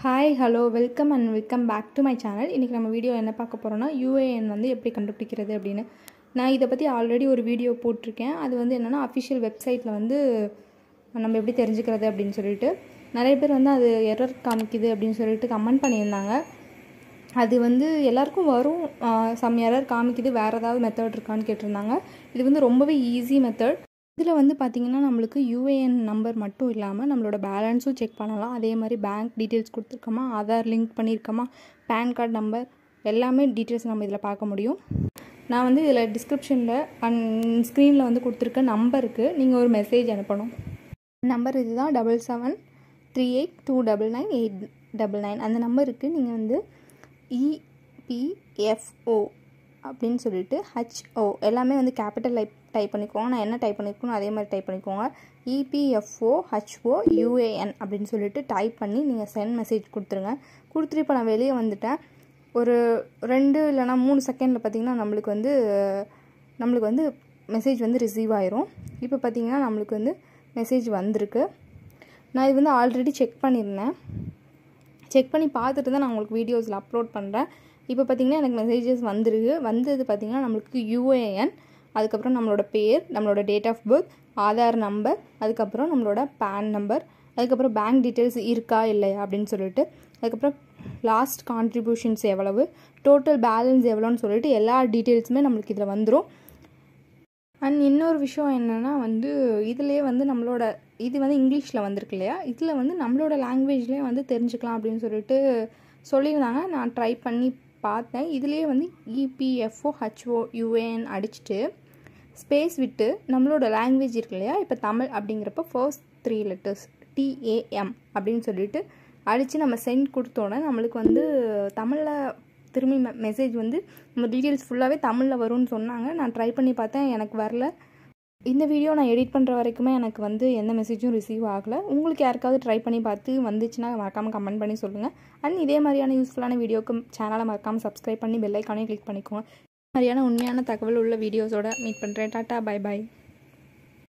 hi hello welcome and welcome back to my channel இன்றைக்கி நம்ம video என்ன பார்க்க போகிறோம்னா யூஏஎன் வந்து எப்படி கண்டுபிடிக்கிறது அப்படின்னு நான் இதை பற்றி ஆல்ரெடி ஒரு வீடியோ போட்டிருக்கேன் அது வந்து என்னென்னா அஃபிஷியல் வெப்சைட்டில் வந்து நம்ம எப்படி தெரிஞ்சுக்கிறது அப்படின்னு சொல்லிட்டு நிறைய பேர் வந்து அது எரர் காமிக்குது அப்படின்னு சொல்லிட்டு கமெண்ட் பண்ணியிருந்தாங்க அது வந்து எல்லாருக்கும் வரும் சம் எரர் காமிக்குது வேறு ஏதாவது மெத்தட் இருக்கான்னு கேட்டிருந்தாங்க இது வந்து ரொம்பவே ஈஸி மெத்தட் இதில் வந்து பார்த்திங்கன்னா நம்மளுக்கு யூஏஎன் நம்பர் மட்டும் இல்லாமல் நம்மளோட பேலன்ஸும் செக் பண்ணலாம் அதே மாதிரி பேங்க் டீட்டெயில்ஸ் கொடுத்துருக்கோமா ஆதார் லிங்க் பண்ணியிருக்கோமா பேன் கார்டு நம்பர் எல்லாமே டீட்டெயில்ஸ் நம்ம இதில் பார்க்க முடியும் நான் வந்து இதில் டிஸ்கிரிப்ஷனில் அண்ட் ஸ்க்ரீனில் வந்து கொடுத்துருக்க நம்பருக்கு நீங்கள் ஒரு மெசேஜ் அனுப்பணும் நம்பர் இதுதான் double seven three eight two double nine eight double nine அந்த நம்பருக்கு நீங்கள் வந்து இபிஎஃப்ஓ அப்படின்னு சொல்லிட்டு ஹச்ஓ எல்லாமே வந்து கேபிட்டல் டைப் டைப் பண்ணிக்கோங்க நான் என்ன டைப் பண்ணியிருக்கணும் அதே மாதிரி டைப் பண்ணிக்கோங்க இபிஎஃப்ஓ ஹச்ஓ யூஏஎன் அப்படின்னு சொல்லிட்டு டைப் பண்ணி நீங்கள் சென்ட் மெசேஜ் கொடுத்துருங்க கொடுத்துட்டு இப்போ நான் வெளியே வந்துட்டேன் ஒரு ரெண்டு இல்லைனா மூணு செகண்டில் பார்த்திங்கன்னா நம்மளுக்கு வந்து நம்மளுக்கு வந்து மெசேஜ் வந்து ரிசீவ் ஆயிரும் இப்போ பார்த்திங்கன்னா நம்மளுக்கு வந்து மெசேஜ் வந்திருக்கு நான் இது வந்து ஆல்ரெடி செக் பண்ணியிருந்தேன் செக் பண்ணி பார்த்துட்டு தான் நான் உங்களுக்கு வீடியோஸில் அப்லோட் பண்ணுறேன் இப்போ பார்த்திங்கன்னா எனக்கு மெசேஜஸ் வந்துருக்கு வந்தது பார்த்திங்கன்னா நம்மளுக்கு யூஏஎன் அதுக்கப்புறம் நம்மளோட பேர் நம்மளோட date of birth Aadhaar number அதுக்கப்புறம் நம்மளோட பேன் நம்பர் அதுக்கப்புறம் பேங்க் டீட்டெயில்ஸ் இருக்கா இல்லையா அப்படின்னு சொல்லிட்டு அதுக்கப்புறம் லாஸ்ட் கான்ட்ரிபியூஷன்ஸ் எவ்வளவு டோட்டல் பேலன்ஸ் எவ்வளோன்னு சொல்லிட்டு எல்லா டீட்டெயில்ஸுமே நம்மளுக்கு இதில் வந்துடும் அண்ட் இன்னொரு விஷயம் என்னென்னா வந்து இதிலே வந்து நம்மளோட இது வந்து இங்கிலீஷில் வந்திருக்கு இல்லையா இதில் வந்து நம்மளோட லாங்குவேஜ்லேயே வந்து தெரிஞ்சுக்கலாம் அப்படின்னு சொல்லிட்டு சொல்லியிருந்தாங்க நான் ட்ரை பண்ணி பார்த்தேன் இதுலேயே வந்து இபிஎஃப்ஓ ஹச்ஓ யூஏஎன் அடிச்சுட்டு ஸ்பேஸ் விட்டு நம்மளோட லாங்குவேஜ் இருக்கு இல்லையா இப்போ தமிழ் அப்படிங்கிறப்ப ஃபர்ஸ்ட் த்ரீ லெட்டர்ஸ் டிஏஎம் அப்படின்னு சொல்லிட்டு அடித்து நம்ம சென்ட் கொடுத்தோன்னே நம்மளுக்கு வந்து தமிழில் திரும்பி மெசேஜ் வந்து நம்ம டீட்டெயில்ஸ் ஃபுல்லாகவே தமிழில் வரும்னு சொன்னாங்க நான் ட்ரை பண்ணி பார்த்தேன் எனக்கு வரல இந்த வீடியோ நான் எடிட் பண்ணுற வரைக்குமே எனக்கு வந்து எந்த மெசேஜும் ரிசீவ் ஆகலை உங்களுக்கு யாருக்காவது ட்ரை பண்ணி பார்த்து வந்துச்சுன்னா மறக்காமல் கமெண்ட் பண்ணி சொல்லுங்கள் அண்ட் இதே மாதிரியான யூஸ்ஃபுல்லான வீடியோக்கு சேனலை மறக்காமல் சப்ஸ்கிரைப் பண்ணி பெல் ஐக்கானையும் கிளிக் பண்ணிக்கோங்க மாதிரியான உண்மையான தகவல் உள்ள வீடியோஸோட மீட் பண்ணுறேன் டாட்டா பை பாய்